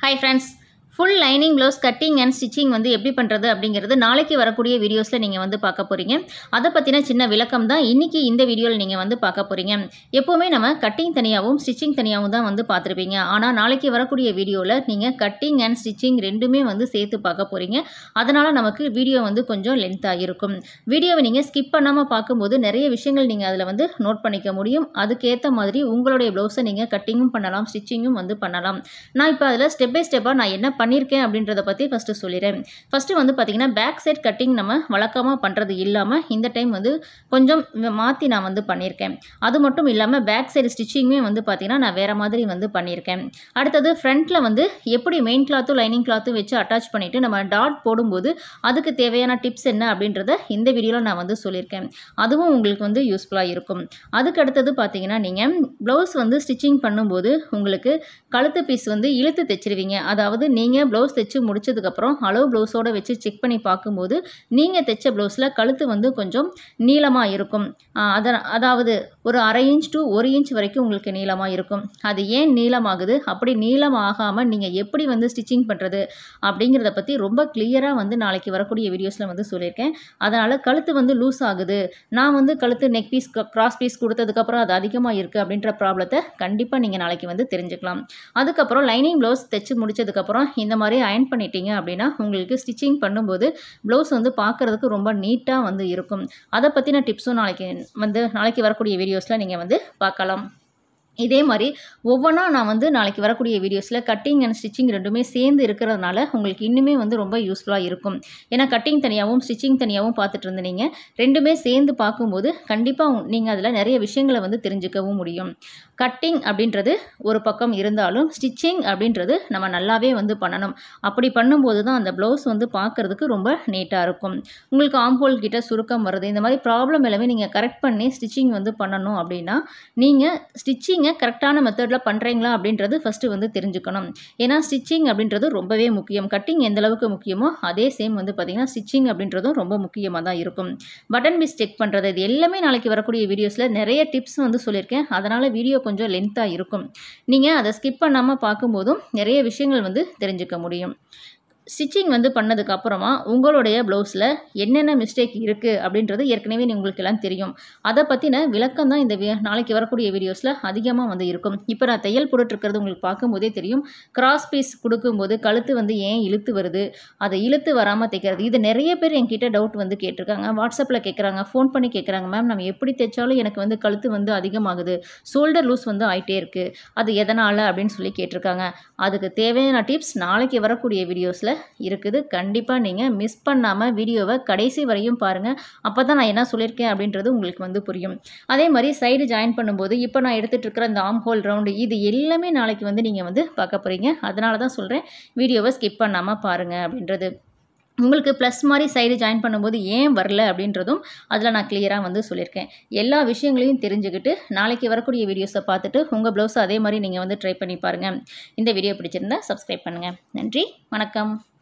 hi friends full lining blouse cutting and stitching வந்து எப்படி பண்ணுறது அப்படிங்கிறது நாளைக்கு வரக்கூடிய வீடியோஸில் நீங்கள் வந்து பார்க்க போகிறீங்க அதை பற்றின சின்ன விளக்கம் தான் இன்றைக்கி இந்த வீடியோவில் நீங்கள் வந்து பார்க்க போகிறீங்க எப்போவுமே நம்ம கட்டிங் தனியாகவும் ஸ்டிச்சிங் தனியாகவும் தான் வந்து பார்த்துருப்பீங்க ஆனால் நாளைக்கு வரக்கூடிய வீடியோவில் நீங்கள் கட்டிங் அண்ட் ஸ்டிச்சிங் ரெண்டுமே வந்து சேர்த்து பார்க்க போகிறீங்க அதனால் நமக்கு வீடியோ வந்து கொஞ்சம் லென்த்தாக இருக்கும் வீடியோவை நீங்கள் ஸ்கிப் பண்ணாமல் பார்க்கும்போது நிறைய விஷயங்கள் நீங்கள் அதில் வந்து நோட் பண்ணிக்க முடியும் அதுக்கேற்ற மாதிரி உங்களுடைய ப்ளவுஸை நீங்கள் கட்டிங்கும் பண்ணலாம் ஸ்டிச்சிங்கும் வந்து பண்ணலாம் நான் இப்போ அதில் ஸ்டெப் பை ஸ்டெப்பாக நான் என்ன பண்ணியிருக்கேன் அப்படின்றத பற்றி ஃபஸ்ட்டு சொல்லிடுறேன் ஃபஸ்ட்டு வந்து பார்த்திங்கன்னா பேக் சைட் கட்டிங் நம்ம வழக்கமாக பண்ணுறது இல்லாமல் இந்த டைம் வந்து கொஞ்சம் மாற்றி நான் வந்து பண்ணியிருக்கேன் அது மட்டும் இல்லாமல் பேக் சைடு ஸ்டிச்சிங்குமே வந்து பார்த்திங்கன்னா நான் வேறு மாதிரி வந்து பண்ணியிருக்கேன் அடுத்தது ஃப்ரண்ட்டில் வந்து எப்படி மெயின் கிளாத்தும் லைனிங் கிளாத்தும் வச்சு அட்டாச் பண்ணிவிட்டு நம்ம டாட் போடும்போது அதுக்கு தேவையான டிப்ஸ் என்ன அப்படின்றத இந்த வீடியோவில் நான் வந்து சொல்லியிருக்கேன் அதுவும் உங்களுக்கு வந்து யூஸ்ஃபுல்லாக இருக்கும் அதுக்கு அடுத்தது பார்த்தீங்கன்னா நீங்கள் ப்ளவுஸ் வந்து ஸ்டிச்சிங் பண்ணும்போது உங்களுக்கு கழுத்து பீஸ் வந்து இழுத்து தைச்சிருவீங்க அதாவது நீங்கள் ப்ளவுஸ் தைச்சு முடிச்சதுக்கப்புறம் அளவு ப்ளவுஸோடு வச்சு செக் பண்ணி பார்க்கும்போது நீங்கள் தைச்ச ப்ளவுஸில் கழுத்து வந்து கொஞ்சம் நீளமாக இருக்கும் அத அதாவது ஒரு அரை இன்ச் டு ஒரு இன்ச் வரைக்கும் உங்களுக்கு நீளமாக இருக்கும் அது ஏன் நீளமாகுது அப்படி நீளமாகாமல் நீங்கள் எப்படி வந்து ஸ்டிச்சிங் பண்ணுறது அப்படிங்கிறத பற்றி ரொம்ப கிளியராக வந்து நாளைக்கு வரக்கூடிய வீடியோஸில் வந்து சொல்லியிருக்கேன் அதனால் கழுத்து வந்து லூஸ் ஆகுது நான் வந்து கழுத்து நெக் பீஸ் கிராஸ் பீஸ் கொடுத்ததுக்கப்புறம் அது அதிகமாக இருக்குது அப்படின்ற ப்ராப்ளத்தை கண்டிப்பாக நீங்கள் நாளைக்கு வந்து தெரிஞ்சுக்கலாம் அதுக்கப்புறம் லைனிங் ப்ளவுஸ் தைச்சு முடிச்சதுக்கப்புறம் இந்த மாதிரி அயன் பண்ணிட்டீங்க அப்படின்னா உங்களுக்கு ஸ்டிச்சிங் பண்ணும்போது ப்ளவுஸ் வந்து பார்க்குறதுக்கு ரொம்ப நீட்டாக வந்து இருக்கும் அதை பற்றின டிப்ஸும் நாளைக்கு வந்து நாளைக்கு வரக்கூடிய வீடியோஸில் நீங்கள் வந்து பார்க்கலாம் இதே மாதிரி ஒவ்வொன்றா நான் வந்து நாளைக்கு வரக்கூடிய வீடியோஸில் கட்டிங் அண்ட் ஸ்டிச்சிங் ரெண்டுமே சேர்ந்து இருக்கிறதுனால உங்களுக்கு இன்னுமே வந்து ரொம்ப யூஸ்ஃபுல்லாக இருக்கும் ஏன்னா கட்டிங் தனியாகவும் ஸ்டிச்சிங் தனியாகவும் பார்த்துட்டு இருந்தீங்க ரெண்டுமே சேர்ந்து பார்க்கும்போது கண்டிப்பாக நீங்கள் அதில் நிறைய விஷயங்களை வந்து தெரிஞ்சுக்கவும் முடியும் கட்டிங் அப்படின்றது ஒரு பக்கம் இருந்தாலும் ஸ்டிச்சிங் அப்படின்றது நம்ம நல்லாவே வந்து பண்ணணும் அப்படி பண்ணும்போது தான் அந்த ப்ளவுஸ் வந்து பார்க்குறதுக்கு ரொம்ப நீட்டாக இருக்கும் உங்களுக்கு ஆம்போல் கிட்ட சுருக்கம் வருது இந்த மாதிரி ப்ராப்ளம் எல்லாமே நீங்கள் கரெக்ட் பண்ணி ஸ்டிச்சிங் வந்து பண்ணணும் அப்படின்னா நீங்கள் ஸ்டிச்சிங்கை கரெக்டான மெத்தடில் பண்ணுறீங்களா அப்படின்றது ஃபஸ்ட்டு வந்து தெரிஞ்சுக்கணும் ஏன்னா ஸ்டிச்சிங் அப்படின்றது ரொம்பவே முக்கியம் கட்டிங் எந்த அளவுக்கு முக்கியமோ அதே சேம் வந்து பார்த்திங்கன்னா ஸ்டிச்சிங் அப்படின்றதும் ரொம்ப முக்கியமாக தான் இருக்கும் பட்டன் பீஸ் செக் பண்ணுறது இது எல்லாமே நாளைக்கு வரக்கூடிய வீடியோஸில் நிறைய டிப்ஸ் வந்து சொல்லியிருக்கேன் அதனால் வீடியோ கொஞ்சம் லென்த்தாக இருக்கும் நீங்கள் அதை ஸ்கிப் பண்ணாமல் பார்க்கும்போதும் நிறைய விஷயங்கள் வந்து தெரிஞ்சுக்க முடியும் ஸ்டிச்சிங் வந்து பண்ணதுக்கு அப்புறமா உங்களுடைய ப்ளவுஸில் என்னென்ன மிஸ்டேக் இருக்குது அப்படின்றது ஏற்கனவே உங்களுக்கு எல்லாம் தெரியும் அதை பற்றின விளக்கம் தான் இந்த வி- நாளைக்கு வரக்கூடிய வீடியோஸில் அதிகமாக வந்து இருக்கும் இப்போ நான் தையல் போட்டுட்ருக்கிறது உங்களுக்கு பார்க்கும்போதே தெரியும் கிராஸ் பீஸ் கொடுக்கும்போது கழுத்து வந்து ஏன் இழுத்து வருது அதை இழுத்து வராமல் தைக்கிறது இது நிறைய பேர் என்கிட்ட டவுட் வந்து கேட்டிருக்காங்க வாட்ஸ்அப்பில் கேட்குறாங்க ஃபோன் பண்ணி கேட்குறாங்க மேம் நம்ம எப்படி தைச்சாலும் எனக்கு வந்து கழுத்து வந்து அதிகமாகுது ஷோல்டர் லூஸ் வந்து ஆயிட்டே இருக்குது அது எதனால் அப்படின்னு சொல்லி கேட்டிருக்காங்க அதுக்கு தேவையான டிப்ஸ் நாளைக்கு வரக்கூடிய வீடியோஸில் இருக்குது கண்டிப்பாக நீங்கள் மிஸ் பண்ணாமல் வீடியோவை கடைசி வரையும் பாருங்கள் அப்போ தான் நான் என்ன சொல்லியிருக்கேன் அப்படின்றது உங்களுக்கு வந்து புரியும் அதே மாதிரி சைடு ஜாயின் பண்ணும்போது இப்போ நான் எடுத்துகிட்டு இருக்கிற இந்த ஆம் ஹோல் ரவுண்டு இது எல்லாமே நாளைக்கு வந்து நீங்கள் வந்து பார்க்க போகிறீங்க அதனால தான் சொல்கிறேன் வீடியோவை ஸ்கிப் பண்ணாமல் பாருங்கள் அப்படின்றது உங்களுக்கு ப்ளஸ் மாதிரி சைடு ஜாயின் பண்ணும்போது ஏன் வரல அப்படின்றதும் அதில் நான் கிளியராக வந்து சொல்லியிருக்கேன் எல்லா விஷயங்களையும் தெரிஞ்சுக்கிட்டு நாளைக்கு வரக்கூடிய வீடியோஸை பார்த்துட்டு உங்கள் ப்ளவுஸை அதே மாதிரி நீங்கள் வந்து ட்ரை பண்ணி பாருங்கள் இந்த வீடியோ பிடிச்சிருந்தா சப்ஸ்கிரைப் பண்ணுங்கள் நன்றி வணக்கம்